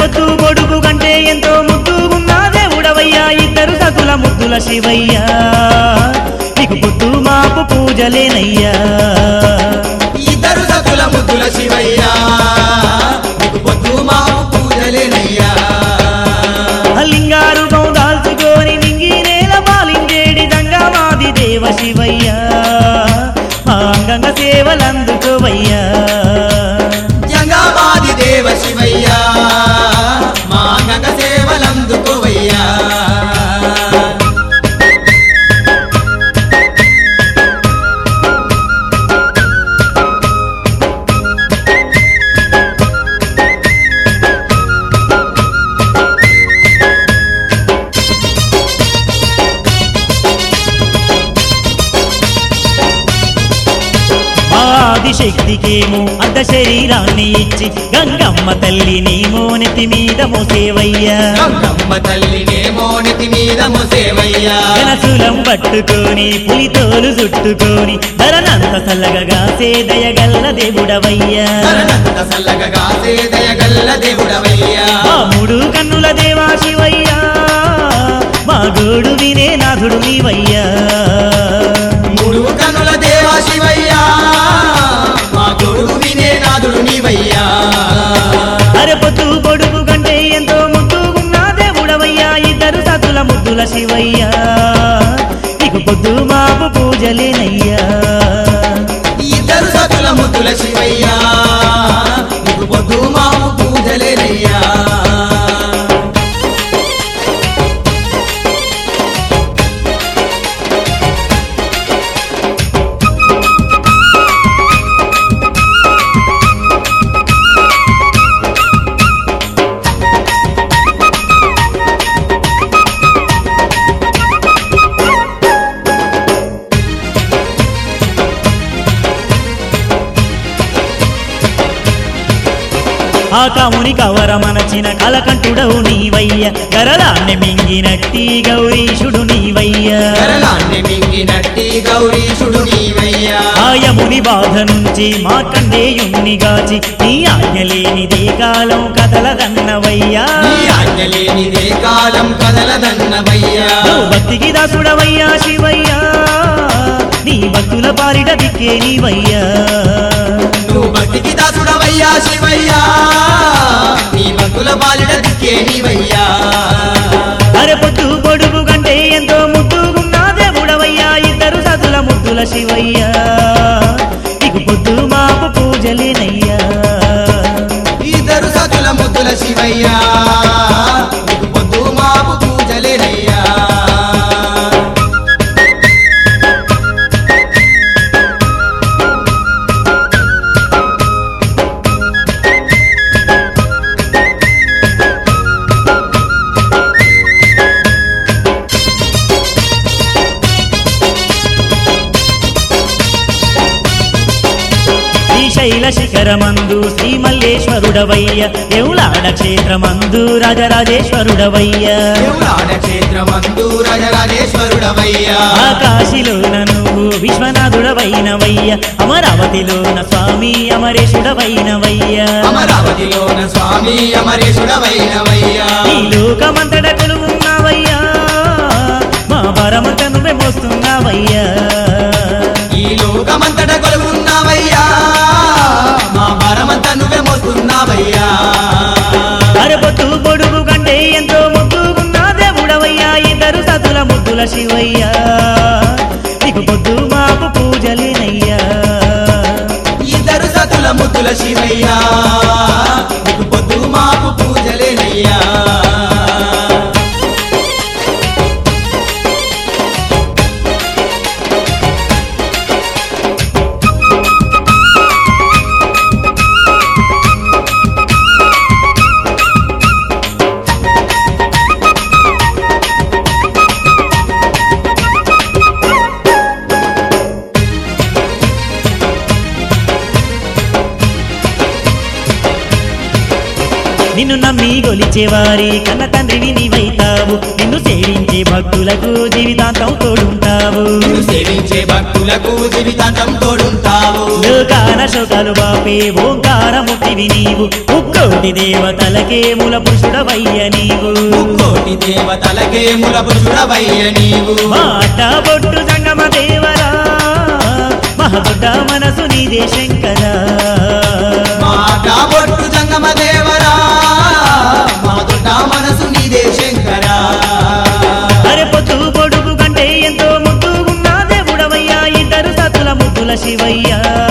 పొద్దు పొడుగు కంటే ఎంతో ముద్దుగున్న దేవుడవయ్యా ఇద్దరు సతుల ముద్దుల శివయ్యా నీకు పొద్దు మాపు పూజలేనయ్యా ఇద్దరు సతుల ముద్దుల శివయ్యా నీకు పొద్దు మాపు పూజలేనయ్యా లింగారు దాల్చుకొని నింగి నేల పాలింగేడి దంగమాది దేవ శివయ్యా మా అంగంగ సేవలందుకోవయ్యా జంగమాది దేవ శివయ్యా మా గంగ సేవలందుకోవయ్యా ఆదిశక్తికేమో అర్ధ శరీరాన్ని ఇచ్చి గంగమ్మ తల్లి నీ మోనెతి మీద మోసేవయ్యా గంగమ్మ తల్లినేమో నితి మీద మోసేవయ్యా గనసులం పట్టుకొని పులితోలు చుట్టుకొని ధరనంత చల్లగా సేదయగల్ల దేవుడవయ్యా తరణంత సల్లగా కాసే దయగల్ల దేవుడవయ్యా మా మూడు కన్నుల దేవా శివయ్యా మా గోడు వినే నాథుడు నీవయ్యా మూడు కనుల దేవా శివయ్యా మా గొడుగు వినే నాదుడు నీవయ్యా అరే పొద్దు పొడుగు కంటే ఎంతో ముద్దుగున్న దేవుడవయ్యా ఇద్దరు సతుల ముద్దుల శివయ్యా నీకు పొద్దు మాపు పూజలేనయ్యా ఇద్దరు సతుల ముద్దుల శివయ్యా నీకు పొద్దు మాము పూజలేనయ్యా ఆ కాముని కవర మనచిన కలకంఠుడవు నీవయ్య గరలాన్ని మింగినట్టి గౌరీశుడు నీవయ్యా కరలాన్ని మింగినట్టి గౌరీశుడు నీవయ్యా ఆయముని బాధ నుంచి మార్కండేయుణ్ణి గాచి నీ ఆజ్ఞ లేనిదే కాలం కదలదన్నవయ్యా నీ ఆజ్ఞ లేనిదే కాలం కదలదన్నవయ్యా నువ్వు భక్తికి దాసుడవయ్యా శివయ్యా నీ భక్తుల పాలిట దిక్కే నీవయ్యా నువ్వు భక్తికి దాసుడవయ్యా శివయ్యా నీ భక్తుల బాలిడ దిక్కే నీవయ్యా అరే పొద్దు పొడుగు కంటే ఎంతో ముద్దుగున్న దేవుడవయ్యా ఇద్దరు సతుల ముద్దుల శివయ్యా నీకు పొద్దు మాపు పూజలేనయ్యా ఇద్దరు సతుల ముద్దుల శివయ్యా నీకు పొద్దు మాపు పూజలేనయ్యా శ్రీశైల శిఖరమందు శ్రీ మల్లేశ్వరుడవయ్య ఎవులాడ క్షేత్రమందు రాజరాజేశ్వరుడవయ్య దేవుడాడ క్షేత్రమందు రాజరాజేశ్వరుడవయ్యా ఆకాశిలోన నువ్వు విశ్వనాథుడవైనవయ్య అమరావతిలోన స్వామి అమరేశుడవైనవయ్య అమరావతిలోన స్వామి అమరేశుడవైనవయ్యా ఈ లోకమంతట కొలువున్నావయ్యా మా పరమంత నువ్వే మోస్తున్నావయ్యా ఈ లోకమంతట కొలువున్నావయ్యా మా భారమంతా నువ్వే మోస్తున్నావయ్యా అరే పొద్దు పొడుగు కంటే ఎంతో ముద్దుగున్నా దేవుడవయ్యా ఇద్దరు సతుల ముద్దుల శివయ్యా నీకు పొద్దు మాపు పూజలేనయ్యా ఇద్దరు సతుల ముద్దుల శివయ్యా నీకు పొద్దు మాపు పూజలేనయ్యా నిన్ను నమ్మి గొలిచేవారి కన్న తండ్రివి నీవైతావు ఉంటావు నిన్ను సేవించే భక్తులకు జీవితాంతం తోడుంటావు నిన్ను సేవించే భక్తులకు జీవితాంతం తోడుంటావు లోకాన శోకాలు బాపే ఓంకారముక్తివి నీవు ముక్కోటి దేవతలకే మూల పురుషుడవయ్య నీవు ముక్కోటి దేవతలకే ముల పురుషుడవయ్య నీవు మాట బొట్టు సంగమ దేవరా మహబుడ్డ మనసు నీదే శంకరా మాట బొట్టు జంగమ దేవరా మా దొడ్డ మనసు నీదే శంకరా అరే పొద్దు పొడుగు కంటే ఎంతో ముద్దు ఉన్న దేవుడవయ్యా ఇద్దరు సతుల ముద్దుల శివయ్యా